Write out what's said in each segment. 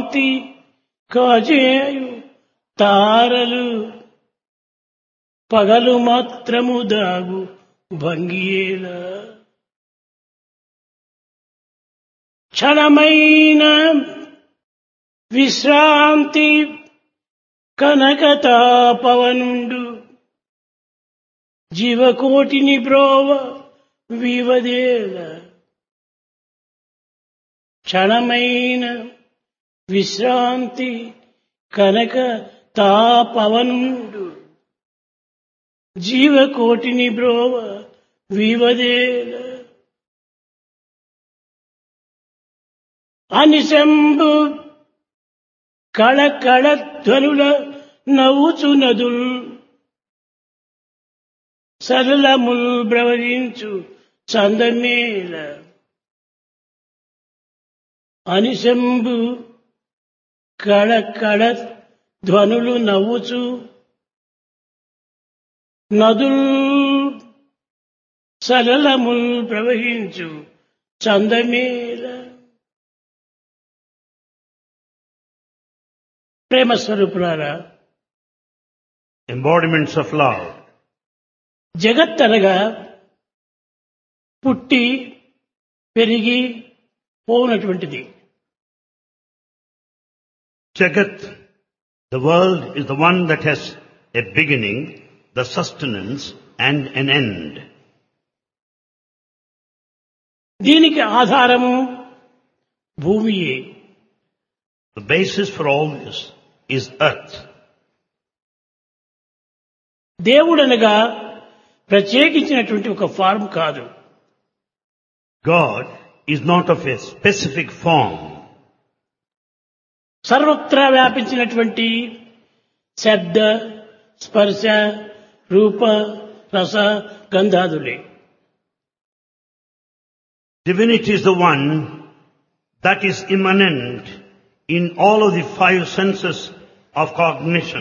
కాంతి కాజేయు తారలు పగలు మాత్రము దాగు భంగియేలా క్షణమైన విశ్రాంతి కనకతాపవనుండు జీవకోటిని బ్రోవ వివదేల క్షణమైన విశ్రాంతి కనక తాపవనుండు జీవకోటిని బ్రోవ వివదేల అనిశంబు కళకళ ధ్వనుల నవ్వుచు నదుల్ సరళముల్ బ్రవరించు చందమేల అనిశంబు కళకళ ధ్వనులు నవ్వుచు నదుల్ సరళముల్ ప్రవహించు చందమేల ప్రేమ స్వరూపులారా embodiments of love. జగత్తనగా పుట్టి పెరిగి పోనటువంటిది Jagat, the world is the one that has a beginning, the sustenance and an end. దీనికి ఆధారము భూమియే The basis for all this is earth. దేవుడనగా ప్రత్యేకించినటువంటి ఒక ఫార్మ్ కాదు God is not of a specific form. సర్వత్రా వ్యాపించినటువంటి శబ్ద స్పర్శ రూప రస గంధాదులే Divinity is the one that is immanent in all of the five senses of cognition.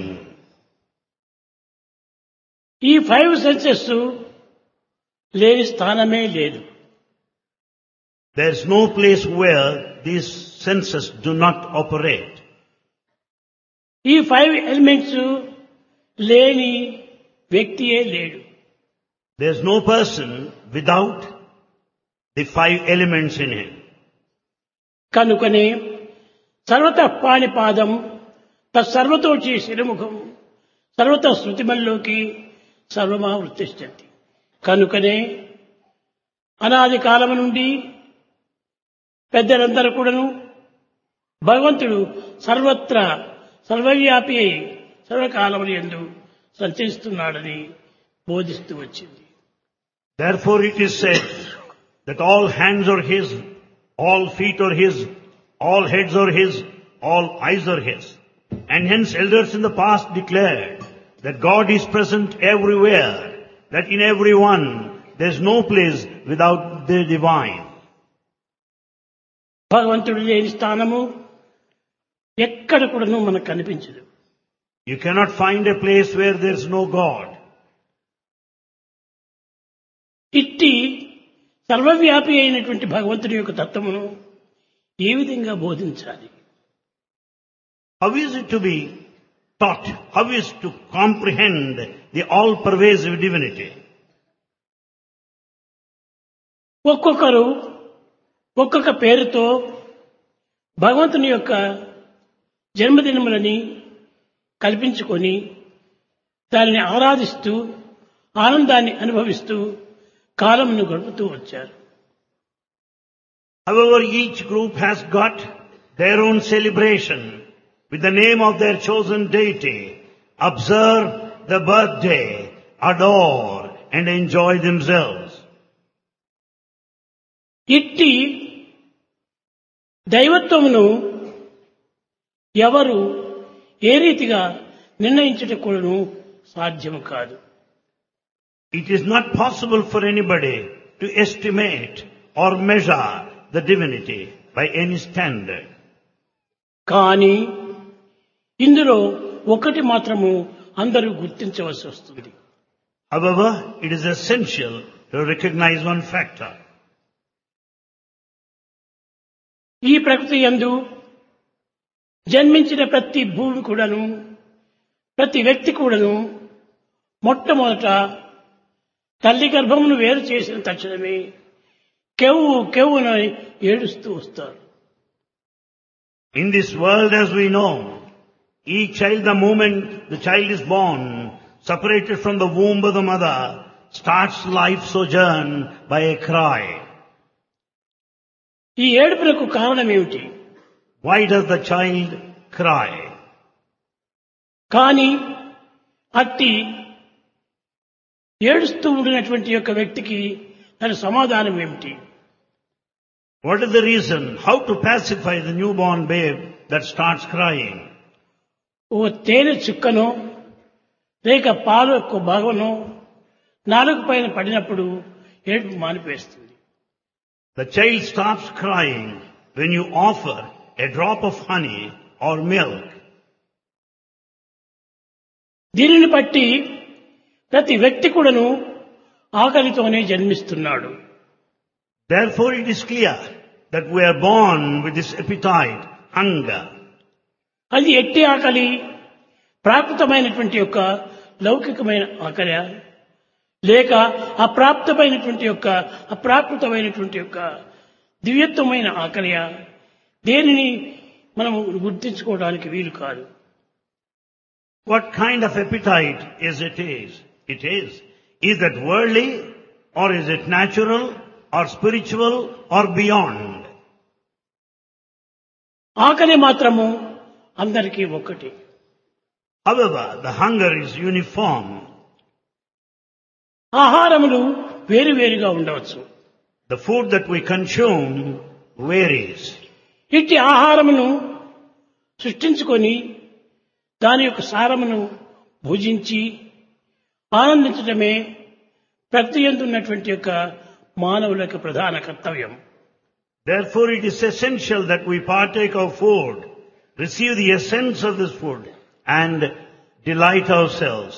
ఈ ఫైవ్ సెన్సెస్ లేని స్థానమే లేదు There is no place where these senses do not operate. ఈ ఫైవ్ ఎలిమెంట్స్ లేని వ్యక్తియే లేడు There is no person without the five elements in him. కనుకనే సర్వత పాణిపాదం తత్సర్వతోచి శిరముఖం సర్వత శృతిమల్లోకి సర్వమా వృత్తిష్టంతి కనుకనే అనాది కాలము నుండి పెద్దలందరూ కూడాను భగవంతుడు సర్వత్రా సర్వవ్యాపి అయి సర్వకాలములు ఎందు సంచరిస్తున్నాడని బోధిస్తూ వచ్చింది Therefore it is said that all hands are his, all feet are his, all heads are his, all eyes are his. And hence elders in the past declared that God is present everywhere, that in everyone there is no place without the divine. భగవంతుడు లేని స్థానము ఎక్కడ కూడాను మనకు కనిపించదు You cannot find a place where there is no God. ఇట్టి సర్వవ్యాపి అయినటువంటి భగవంతుని యొక్క తత్వమును ఏ విధంగా బోధించాలి How is it to be taught? How is to comprehend the all-pervasive divinity? ఒక్కొక్కరు ఒక్కొక్క పేరుతో భగవంతుని యొక్క జన్మదినములని కల్పించుకొని దానిని ఆరాధిస్తూ ఆనందాన్ని అనుభవిస్తూ కాలమును గడుపుతూ వచ్చారు However, each group has got their own celebration with the name of their chosen deity. Observe the birthday, adore and enjoy themselves. ఇట్టి దైవత్వమును ఎవరు ఏ రీతిగా నిర్ణయించుట కూడాను సాధ్యము కాదు It is not possible for anybody to estimate or measure the divinity by any standard. కానీ ఇందులో ఒకటి మాత్రము అందరూ గుర్తించవలసి వస్తుంది However, it is essential to recognize one factor. ఈ ప్రకృతి యందు జన్మించిన ప్రతి భూమి కూడాను ప్రతి వ్యక్తి కూడాను మొట్టమొదట తల్లి గర్భమును వేరు చేసిన తక్షణమే కెవ్వు కెవ్వున ఏడుస్తూ వస్తారు In this world as we know, each child the moment the child is born, separated from the womb of the mother, starts life sojourn by a cry. ఈ ఏడుపులకు కారణం ఏమిటి Why does the child cry? కానీ అట్టి ఏడుస్తూ ఉండినటువంటి యొక్క వ్యక్తికి దాని సమాధానం ఏమిటి What is the reason? How to pacify the newborn babe that starts crying? ఓ తేనె చుక్కనో లేక పాలు యొక్క భాగమనో నాలుగు పైన పడినప్పుడు ఏడుపు మానిపేస్తుంది The child stops crying when you offer a drop of honey or milk. దీనిని బట్టి ప్రతి వ్యక్తి కూడాను ఆకలితోనే జన్మిస్తున్నాడు Therefore it is clear that we are born with this appetite, hunger. అది ఎట్టి ఆకలి ప్రాకృతమైనటువంటి యొక్క లౌకికమైన ఆకలి లేక అప్రాప్తమైనటువంటి యొక్క అప్రాకృతమైనటువంటి యొక్క దివ్యత్వమైన ఆకలియా దేనిని మనము గుర్తించుకోవడానికి వీలు కాదు What kind of appetite is it is? It is. Is that worldly or is it natural or spiritual or beyond? ఆకలి మాత్రము అందరికీ ఒక్కటి However, the hunger is uniform. ఆహారములు వేరువేరుగా ఉండవచ్చు The food that we consume varies. ఇట్టి ఆహారమును సృష్టించుకొని దాని యొక్క సారమును భుజించి ఆనందించడమే ప్రతి ఉన్నటువంటి యొక్క మానవుల యొక్క ప్రధాన కర్తవ్యం Therefore, it is essential that we partake of food, receive the essence of this food, and delight ourselves.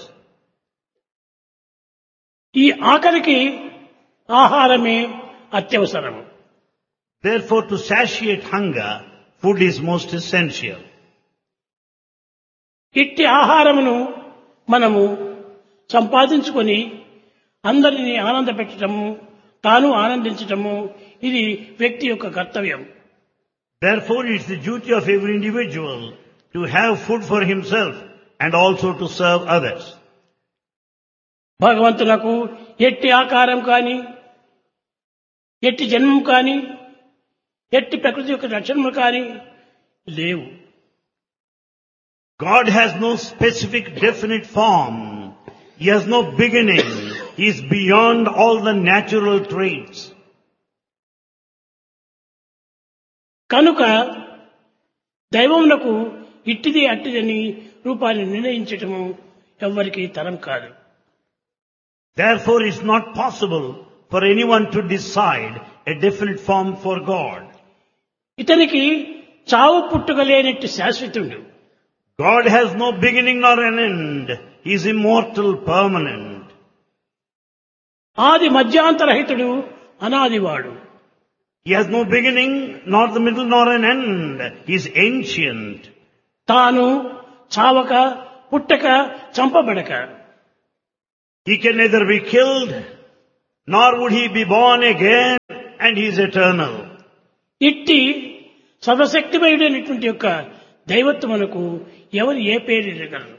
ఈ ఆకలికి ఆహారమే అత్యవసరము Therefore, to satiate hunger, food is most essential. ఇట్టి ఆహారమును మనము సంపాదించుకొని అందరినీ ఆనంద పెట్టడము తాను ఆనందించటము ఇది వ్యక్తి యొక్క కర్తవ్యం Therefore, it's the duty of every individual to have food for himself and also to serve others. భగవంతునకు ఎట్టి ఆకారం కాని ఎట్టి జన్మం కాని ఎట్టి ప్రకృతి యొక్క లక్షణములు కాని లేవు God has no specific definite form. He has no beginning. He is beyond all the natural traits. కనుక దైవమునకు ఇట్టిది అట్టిదని రూపాన్ని నిర్ణయించటము ఎవ్వరికీ తరం కాదు Therefore, it's not possible for anyone to decide a definite form for God. ఇతనికి చావు పుట్టుక లేనట్టు శాశ్వతుడు God has no beginning nor an end. He is immortal, permanent. ఆది మధ్యాంతరహితుడు అనాదివాడు He has no beginning, nor the middle, nor an end. He is ancient. తాను చావక పుట్టక చంపబడక He can neither be killed, nor would he be born again, and he is eternal. ఇట్టి సర్వశక్తిమయుడైనటువంటి యొక్క దైవత్వమునకు ఎవరు ఏ పేరు ఇవ్వగలరు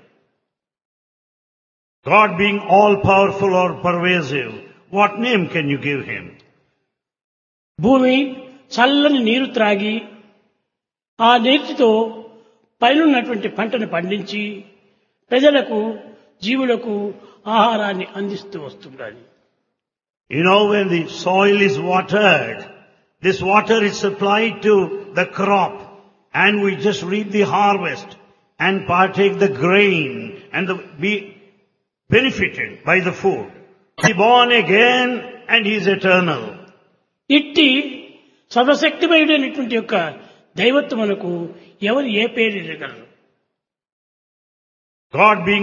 God being all powerful or pervasive, what name can you give him? భూమి చల్లని నీరు త్రాగి ఆ నీటితో పైనున్నటువంటి పంటను పండించి ప్రజలకు జీవులకు ఆహారాన్ని అందిస్తూ వస్తుండాలి You know, when the soil is watered, this water is supplied to the crop, and we just reap the harvest and partake the grain and the, be benefited by the food. Be born again, and he is eternal. ఇట్టి సర్వశక్తిమయుడైనటువంటి యొక్క దైవత్వమునకు ఎవరు ఏ పేరు ఇవ్వగలరు God being